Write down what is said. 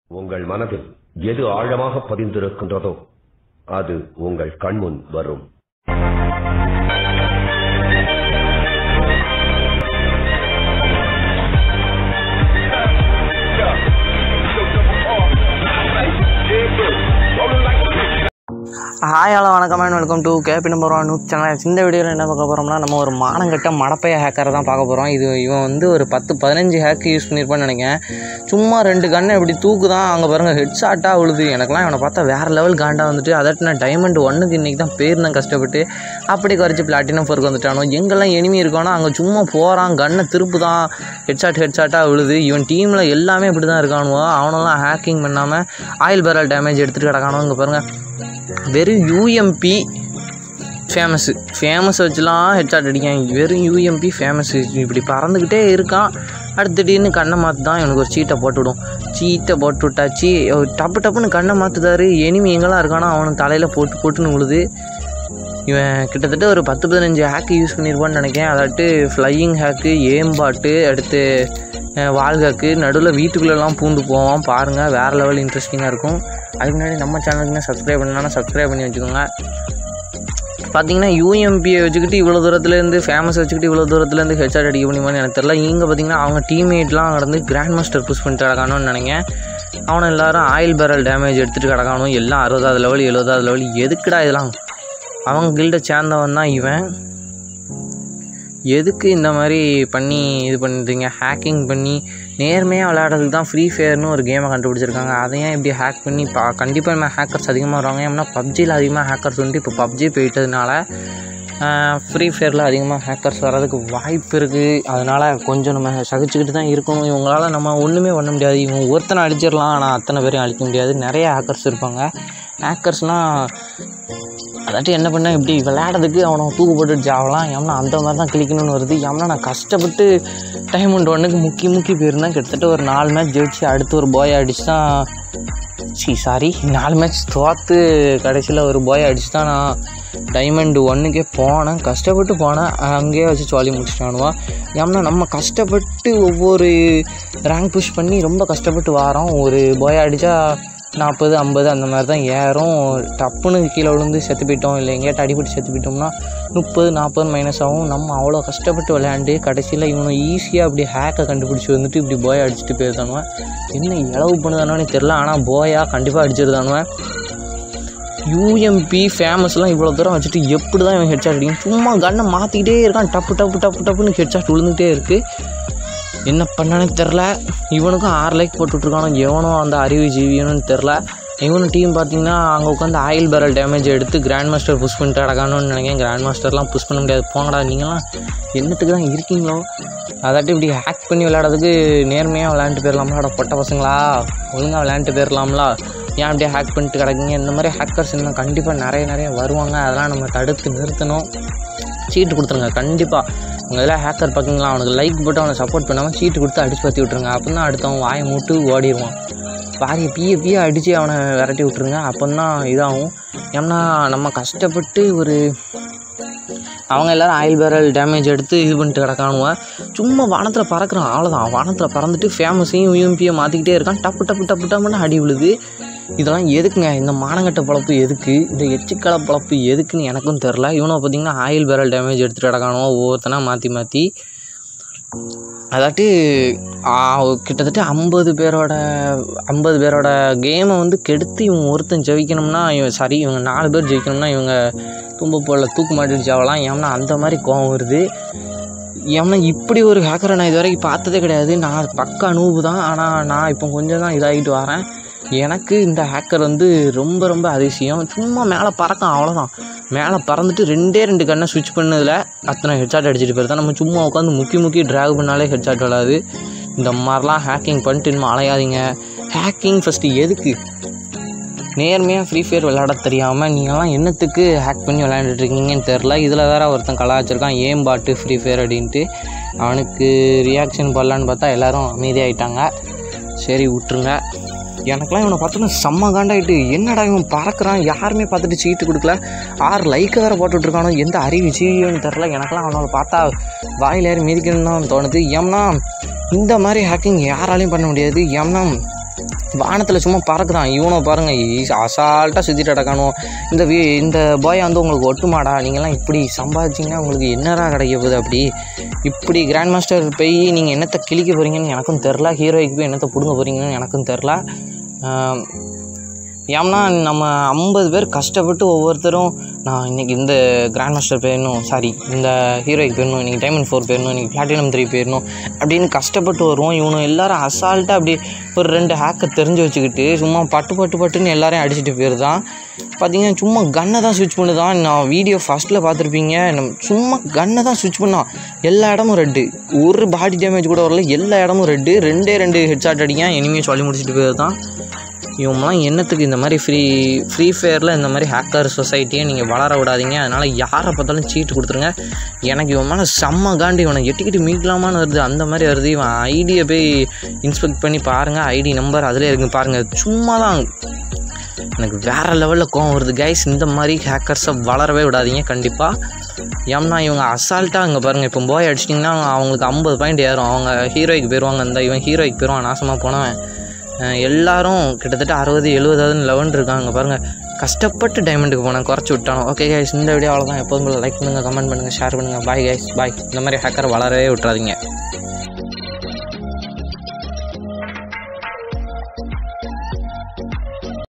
உங்கள் மனதில் எது ஆழமாக பதிந்திருக்கின்றதோ அது உங்கள் கண்முன் வரும் ஹாய் ஹலோ வணக்கம் and welcome to KB number one news channel இந்த வீடியோவில் என்ன பார்க்க போகிறோம்னா நம்ம ஒரு மானங்கட்ட மடப்பைய ஹேக்கரை தான் பார்க்க போகிறோம் இது இவன் வந்து ஒரு பத்து பதினஞ்சு ஹேக் யூஸ் பண்ணியிருப்பான்னு நினைக்கிறேன் சும்மா ரெண்டு கண்ணை இப்படி தூக்கு தான் அங்கே பாருங்கள் ஹெட் ஷாட்டாக விழுது எனக்குலாம் இவனை பார்த்தா வேறு லெவல் காண்டா வந்துட்டு அதட்டு நான் டைமண்ட் ஒன்றுக்கு இன்றைக்கி தான் போயிருந்தேன் கஷ்டப்பட்டு அப்படி குறைச்சி பிளாட்டினம் ஃபோருக்கு வந்துட்டானோ எங்கெல்லாம் எனிமி இருக்கானோ அங்கே சும்மா போகிறான் கண்ணை திருப்பு தான் ஹெட்ஷாட் ஹெட்ஷாட்டாக விழுது இவன் டீமில் எல்லாமே இப்படி தான் இருக்கானுவோ அவனெல்லாம் ஹேக்கிங் பண்ணாமல் ஆயில் பேரல் டேமேஜ் எடுத்துகிட்டு கிடக்கானோ இங்கே பாருங்கள் வெறும் யூஎம்பி ஃபேமஸ்ஸு ஃபேமஸ் வச்சுலாம் ஹெட்ஷாட் அடிக்காங்க வெறும் யூஎம்பி ஃபேமஸ்ஸு இப்படி பறந்துக்கிட்டே இருக்கான் அடுத்து திடீர்னு கண்ணை மாற்று தான் இவனுக்கு ஒரு சீட்டை போட்டுவிடும் சீட்டை போட்டு விட்டாச்சு அவர் டப்பு டப்புன்னு கண்ணை மாற்றுதாரு எனிமி எங்கெல்லாம் இருக்கானோ அவனுக்கு தலையில் போட்டு போட்டுன்னு விழுது இவன் கிட்டத்தட்ட ஒரு பத்து பதினஞ்சு ஹேக்கு யூஸ் பண்ணியிருப்பான்னு நினைக்கிறேன் அதாட்டு ஃப்ளையிங் ஹேக்கு ஏம்பாட்டு அடுத்து அஹ், வால் ஹேக்கு நடுவில் வீட்டுக்குள்ளெல்லாம் பூந்து போவான் பாருங்கள் வேறு லெவல் இன்ட்ரெஸ்டிங்காக இருக்கும் அதுக்கு முன்னாடி நம்ம சேனலுக்குன்னு சப்ஸ்கிரைப் பண்ணலாம் சப்ஸ்கிரைப் பண்ணி வச்சுக்கோங்க பார்த்தீங்கன்னா யூஎம்பியை வச்சுக்கிட்டு இவ்வளோ தூரத்துலேருந்து ஃபேமஸ் வச்சுக்கிட்டு இவ்வளோ தூரத்துலேருந்து ஹெட்ஷாட் அடிக்க முடியுமான்னு எனக்கு தெரியல இங்கே பார்த்தீங்கன்னா அவங்க டீம்மேட்லாம் கடந்து கிராண்ட் மாஸ்டர் புஷ் பண்ணிட்டு கிடக்கானோன்னு நினைக்கிறேன் அவனை எல்லாரும் ஆயில் பேரல் டேமேஜ் எடுத்துகிட்டு கிடக்கானோ எல்லாம் அறுபதாவது லெவல் எழுபதாவது லெவல் எதுக்குடா இதெல்லாம் அவங்க கில்ட சேர்ந்தவன் தான் இவன் எதுக்கு இந்த மாதிரி பண்ணி இது பண்ணுறீங்க ஹேக்கிங் பண்ணி நேர்மையாக விளையாடுறதுக்கு தான் ஃப்ரீ ஃபயர்னு ஒரு கேமை கண்டுபிடிச்சிருக்காங்க அதை ஏன் இப்படி ஹேக் பண்ணி பா கண்டிப்பாக நம்ம ஹேக்கர்ஸ் அதிகமாக வருவாங்க ஏன்னா பப்ஜியில் அதிகமாக ஹேக்கர்ஸ் வந்துட்டு இப்போ பப்ஜி போயிட்டதுனால ஃப்ரீ ஃபயரில் அதிகமாக ஹேக்கர்ஸ் வர்றதுக்கு வாய்ப்பு இருக்குது அதனால் கொஞ்சம் நம்ம சகிச்சுக்கிட்டு தான் இருக்கணும் இவங்களால நம்ம ஒன்றுமே பண்ண முடியாது இவங்க ஒருத்தனை அடிச்சிடலாம் ஆனால் அத்தனை பேரையும் அழிக்க முடியாது நிறைய ஹேக்கர்ஸ் இருப்பாங்க ஹேக்கர்ஸ்னால் அதாட்டி என்ன பண்ணேன் இப்படி விளையாடுறதுக்கு அவனை தூக்கு போட்டு ஜாவலாம் ஏம்னா அந்த மாதிரி தான் கிளிக்கணும்னு வருது ஏம்னா நான் கஷ்டப்பட்டு டைம் ஒன்று ஒன்றுக்கு முக்கி முக்கி போயிருந்தேன் கிட்டத்தட்ட ஒரு நாலு மேட்ச் ஜெயிச்சு அடுத்து ஒரு பாய் அடிச்சு தான் சி சாரி நாலு மேட்ச் தோற்று கடைசியில் ஒரு பாய் அடிச்சு தான் நான் டைமண்ட் ஒன்றுக்கே போனேன் கஷ்டப்பட்டு போனேன் அங்கேயே வச்சு சொல்லி முடிச்சிட்டானுவா ஏம்னா நம்ம கஷ்டப்பட்டு ஒவ்வொரு ரேங்க் புஷ் பண்ணி ரொம்ப கஷ்டப்பட்டு வாரோம் ஒரு பாய் அடித்தா நாற்பது ஐம்பது அந்த மாதிரி தான் ஏறும் டப்புன்னு கீழே விழுந்து செத்து போயிட்டோம் இல்லை எங்கேயாட்ட அடிபட்டு செத்து போயிட்டோம்னா முப்பது நாற்பது மைனஸ் ஆகும் நம்ம அவ்வளோ கஷ்டப்பட்டு விளையாண்டு கடைசியில் இவனை ஈஸியாக அப்படி ஹேக்கை கண்டுபிடிச்சி வந்துட்டு இப்படி போய் அடிச்சுட்டு போயிருந்தானுவேன் என்ன இளவு பண்ணுதானோன்னு தெரில ஆனால் போயா கண்டிப்பாக அடிச்சிருந்தானுவேன் யூஎம்பி ஃபேமஸ்லாம் இவ்வளோ தூரம் வச்சுட்டு எப்படி தான் இவன் ஹெட்ஷாட் அடிக்கும் சும்மா கண்ணை மாற்றிக்கிட்டே இருக்கான் டப்பு டப்பு டப்பு டப்புன்னு ஹெட்ஷாட் விழுந்துகிட்டே இருக்குது என்ன பண்ணானே தெரில இவனுக்கும் ஆறு லைக் போட்டுட்ருக்கானோ எவனோ அந்த அறிவு ஜீவியனும் தெரில இவனு டீம் பார்த்தீங்கன்னா அங்கே உட்காந்து ஆயில் பேரல் டேமேஜ் எடுத்து கிராண்ட் மாஸ்டர் புஷ் பண்ணிட்டு அடக்கானோன்னு நினைக்கிறேன் கிராண்ட் மாஸ்டர்லாம் புஷ் பண்ண முடியாது போங்கடா நீங்களாம் என்னத்துக்கு தான் இருக்கீங்களோ அதாட்டி இப்படி ஹேக் பண்ணி விளையாடுறதுக்கு நேர்மையாக விளையாண்டுட்டு போயிடலாம்ல பொட்ட பசங்களா ஒழுங்காக விளையாண்டுட்டு போயிடலாம்ல ஏன் அப்படியே ஹேக் பண்ணிட்டு கிடக்குங்க இந்த மாதிரி ஹேக்கர்ஸ் இன்னும் கண்டிப்பாக நிறைய நிறைய வருவாங்க அதெல்லாம் நம்ம தடுத்து நிறுத்தணும் சீட்டு கொடுத்துருங்க கண்டிப்பாக உங்கள் இதில் ஹேக்கர் பார்க்கிங்களா அவனுக்கு லைக் போட்டு அவனை சப்போர்ட் பண்ணாமல் சீட்டு கொடுத்து அடிச்சு பற்றி விட்ருங்க அப்போ தான் அடுத்தவன் வாயை மூட்டு ஓடிடுவான் பாரிய பிய பிய அடித்து அவனை விரட்டி விட்ருங்க அப்போ தான் இதாகும் ஏன்னா நம்ம கஷ்டப்பட்டு ஒரு அவங்க எல்லாரும் ஆயில் பேரல் டேமேஜ் எடுத்து இது பண்ணிட்டு கிடக்கானுவ சும்மா வானத்தில் பறக்கிறான் அவ்வளோதான் வானத்தில் பறந்துட்டு ஃபேமஸையும் யூஎம்பியை மாற்றிக்கிட்டே இருக்கான் டப்பு டப்பு டப்பு டப்புன்னு அடி விழுது இதெல்லாம் எதுக்குங்க இந்த மானங்கட்ட பொழப்பு எதுக்கு இந்த எச்சிக்கலை பொழப்பு எதுக்குன்னு எனக்கும் தெரில இவனை பார்த்தீங்கன்னா ஆயில் பேரல் டேமேஜ் எடுத்துகிட்டு கிடக்கானுவோ ஒவ்வொருத்தனா மாற்றி மாற்றி அதாட்டி ஆ, கிட்டத்தட்ட ஐம்பது பேரோட ஐம்பது பேரோட கேமை வந்து கெடுத்து இவன் ஒருத்தன் ஜெயிக்கணும்னா இவன் சாரி இவங்க நாலு பேர் ஜெயிக்கணும்னா இவங்க தும்ப போல தூக்கு மாட்டிட்டு ஜாவலாம் ஏன்னா அந்த மாதிரி கோவம் வருது ஏன்னா இப்படி ஒரு ஹேக்கரை நான் இது வரைக்கும் பார்த்ததே கிடையாது நான் பக்க அனுபவம் தான் ஆனால் நான் இப்போ கொஞ்சம் தான் இதாகிட்டு வரேன் எனக்கு இந்த ஹேக்கர் வந்து ரொம்ப ரொம்ப அதிசயம் சும்மா மேலே பறக்கும் அவ்வளோதான் மேலே பறந்துட்டு ரெண்டே ரெண்டு கண்ணை ஸ்விட்ச் பண்ணதில் அத்தனை ஹெட்ஷாட் அடிச்சிட்டு போயிருந்தா நம்ம சும்மா உட்காந்து முக்கி முக்கி ட்ராக் பண்ணாலே ஹெட்ஷாட் விளாது இந்த மாதிரிலாம் ஹேக்கிங் பண்ணிட்டு இன்னும் அலையாதீங்க ஹேக்கிங் ஃபஸ்ட்டு எதுக்கு நேர்மையாக ஃப்ரீ ஃபயர் விளையாட தெரியாமல் நீங்கள்லாம் என்னத்துக்கு ஹேக் பண்ணி விளையாண்டுட்டு இருக்கீங்கன்னு தெரில இதில் வேற ஒருத்தன் கலாச்சிருக்கான் ஏம் பாட்டு ஃப்ரீ ஃபயர் அப்படின்ட்டு அவனுக்கு ரியாக்ஷன் பண்ணலான்னு பார்த்தா எல்லாரும் அமைதியாயிட்டாங்க சரி விட்டுருங்க எனக்கெல்லாம் இவனை பார்த்தோன்னா செம்ம காண்டாயிட்டு என்னடா இவன் பறக்கிறான் யாருமே பார்த்துட்டு சீட்டு கொடுக்கல ஆறு லைக்கை வேறு போட்டுட்ருக்கானோ எந்த அறிவு ஜீவியோன்னு தெரில எனக்கெல்லாம் அவனை பார்த்தா வாயில் ஏறி மிதிக்கணும்னு தான் தோணுது ஏம்னா இந்த மாதிரி ஹேக்கிங் யாராலையும் பண்ண முடியாது ஏம்னா வானத்தில் சும்மா பறக்குதான் இவனை பாருங்க அசால்ட்டாக சுற்றிட்டு அடக்கானோ இந்த வீ இந்த பாயை வந்து உங்களுக்கு ஒட்டுமாடா நீங்கள்லாம் இப்படி சம்பாதிச்சிங்கன்னா உங்களுக்கு என்னடா கிடைக்க போகுது அப்படி இப்படி கிராண்ட் மாஸ்டர் போய் நீங்கள் என்னத்தை கிழிக்க போகிறீங்கன்னு எனக்கும் தெரில ஹீரோய்க்கு போய் என்னத்தை பிடுங்க போகிறீங்கன்னு எனக்கும் தெரில ஏம்னா நம்ம ஐம்பது பேர் கஷ்டப்பட்டு ஒவ்வொருத்தரும் நான் இன்றைக்கி இந்த கிராண்ட் மாஸ்டர் போயிடணும் சாரி இந்த ஹீரோய்க்கு போயிடணும் இன்றைக்கி டைமண்ட் ஃபோர் போயிடணும் இன்றைக்கி பிளாட்டினம் த்ரீ போயிடணும் அப்படின்னு கஷ்டப்பட்டு வருவோம் இவனு எல்லாரும் அசால்ட்டாக அப்படி ஒரு ரெண்டு ஹேக்கை தெரிஞ்சு வச்சுக்கிட்டு சும்மா பட்டு பட்டு பட்டுன்னு எல்லாரையும் அடிச்சுட்டு போயிருதான் பார்த்தீங்கன்னா சும்மா கன்னை தான் ஸ்விட்ச் பண்ணுதான் நான் வீடியோ ஃபஸ்ட்டில் பார்த்துருப்பீங்க நம்ம சும்மா கன்னை தான் ஸ்விட்ச் பண்ணான் எல்லா இடமும் ரெட்டு ஒரு பாடி டேமேஜ் கூட வரல எல்லா இடமும் ரெட்டு ரெண்டே ரெண்டு ஹெட்ஷாட் அடிங்க எனிமையை சொல்லி முடிச்சுட்டு போயிருதான் இவங்களாம் என்னத்துக்கு இந்த மாதிரி ஃப்ரீ ஃப்ரீ ஃபயரில் இந்த மாதிரி ஹேக்கர் சொசைட்டியை நீங்கள் வளர விடாதீங்க அதனால் யாரை பார்த்தாலும் சீட்டு கொடுத்துருங்க எனக்கு இவன் மேலே செம்ம காண்டி இவனை எட்டிக்கிட்டு மீட்கலாமான்னு வருது அந்த மாதிரி வருது இவன் ஐடியை போய் இன்ஸ்பெக்ட் பண்ணி பாருங்கள் ஐடி நம்பர் அதிலே இருக்கு பாருங்கள் சும்மா தான் எனக்கு வேறு லெவலில் கோவம் வருது கைஸ் இந்த மாதிரி ஹேக்கர்ஸை வளரவே விடாதீங்க கண்டிப்பாக ஏம்னா இவங்க அசால்ட்டாக இங்கே பாருங்கள் இப்போ போய் அடிச்சிட்டிங்கன்னா அவங்களுக்கு ஐம்பது பாயிண்ட் ஏறும் அவங்க ஹீரோய்க்கு போயிடுவாங்க இந்த இவன் ஹீரோய்க்கு போயிடுவான் நாசமாக போனவன் அஹ் எல்லாரும் கிட்டத்தட்ட அறுபது எழுபதாவது லெவன் இருக்காங்க பாருங்கள் கஷ்டப்பட்டு டைமண்டுக்கு போனேன் குறைச்சி விட்டானோ ஓகே கைஸ் இந்த வீடியோ அவ்வளோதான் எப்போதும் லைக் பண்ணுங்கள் கமெண்ட் பண்ணுங்கள் ஷேர் பண்ணுங்கள் பாய் கைஸ் பாய் இந்த மாதிரி ஹேக்கர் வளரவே விட்றாதீங்க